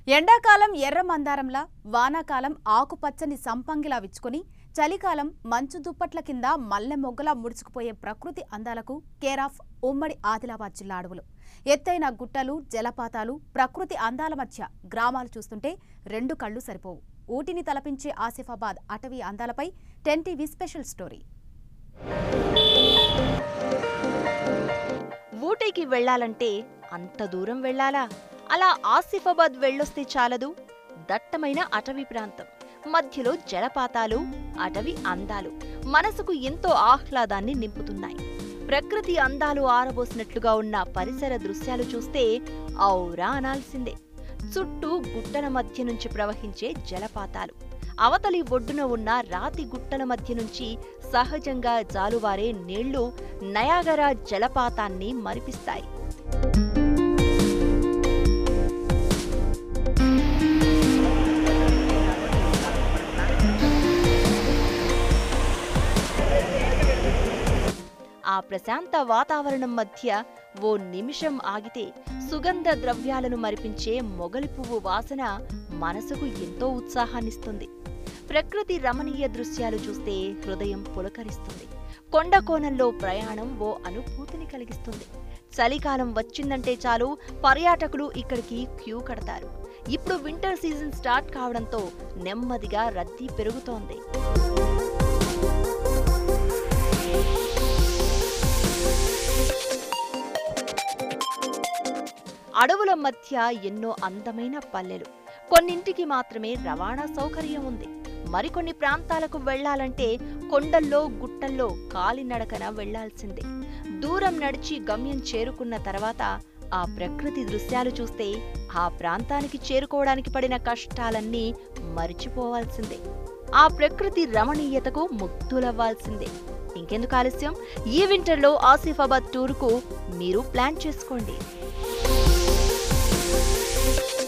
ఎండాకాలం ఎర్ర మందారంలా వానాకాలం ఆకుపచ్చని సంపంగిలా విచ్చుకొని చలికాలం మంచు దుప్పట్ల కింద మల్లె మొగ్గలా ముడుచుకుపోయే ప్రకృతి అందాలకు కేర్ ఆఫ్ ఉమ్మడి ఆదిలాబాద్ జిల్లా అడవులు ఎత్తైన గుట్టలు జలపాతాలు ప్రకృతి అందాల మధ్య గ్రామాలు చూస్తుంటే రెండు కళ్ళు సరిపోవు ఊటిని తలపించే ఆసిఫాబాద్ అటవీ అందాలపై టెన్ టీవీ స్పెషల్ స్టోరీ ఊటీకి వెళ్ళాలంటే అంత దూరం వెళ్ళాలా అలా ఆసిఫాబాద్ వెళ్ళొస్తే చాలదు దట్టమైన అటవీ ప్రాంతం మధ్యలో జలపాతాలు అటవీ అందాలు మనసుకు ఎంతో ఆహ్లాదాన్ని నింపుతున్నాయి ప్రకృతి అందాలు ఆరబోసినట్లుగా ఉన్న పరిసర దృశ్యాలు చూస్తే ఔరా అనాల్సిందే చుట్టూ గుట్టల మధ్య నుంచి ప్రవహించే జలపాతాలు అవతలి ఒడ్డున ఉన్న రాతి గుట్టల మధ్య నుంచి సహజంగా జాలువారే నీళ్లు నయాగరా జలపాతాన్ని మరిపిస్తాయి ఆ ప్రశాంత వాతావరణం మధ్య ఓ నిమిషం ఆగితే సుగంధ ద్రవ్యాలను మరిపించే మొగలి పువ్వు వాసన మనసుకు ఎంతో ఉత్సాహాన్నిస్తుంది ప్రకృతి రమణీయ దృశ్యాలు చూస్తే హృదయం పులకరిస్తుంది కొండ కోణంలో ప్రయాణం ఓ అనుభూతిని కలిగిస్తుంది చలికాలం వచ్చిందంటే చాలు పర్యాటకులు ఇక్కడికి క్యూ కడతారు ఇప్పుడు వింటర్ సీజన్ స్టార్ట్ కావడంతో నెమ్మదిగా రద్దీ పెరుగుతోంది అడవుల మధ్య ఎన్నో అందమైన పల్లెలు కొన్నింటికి మాత్రమే రవాణా సౌకర్యం ఉంది మరికొన్ని ప్రాంతాలకు వెళ్లాలంటే కొండల్లో గుట్టల్లో కాలినడకన వెళ్లాల్సిందే దూరం నడిచి గమ్యం చేరుకున్న తర్వాత ఆ ప్రకృతి దృశ్యాలు చూస్తే ఆ ప్రాంతానికి చేరుకోవడానికి పడిన కష్టాలన్నీ మరిచిపోవాల్సిందే ఆ ప్రకృతి రమణీయతకు ముగ్ధులవ్వాల్సిందే ఇంకెందుకు ఆలస్యం ఈ వింటర్లో ఆసిఫాబాద్ టూర్కు మీరు ప్లాన్ చేసుకోండి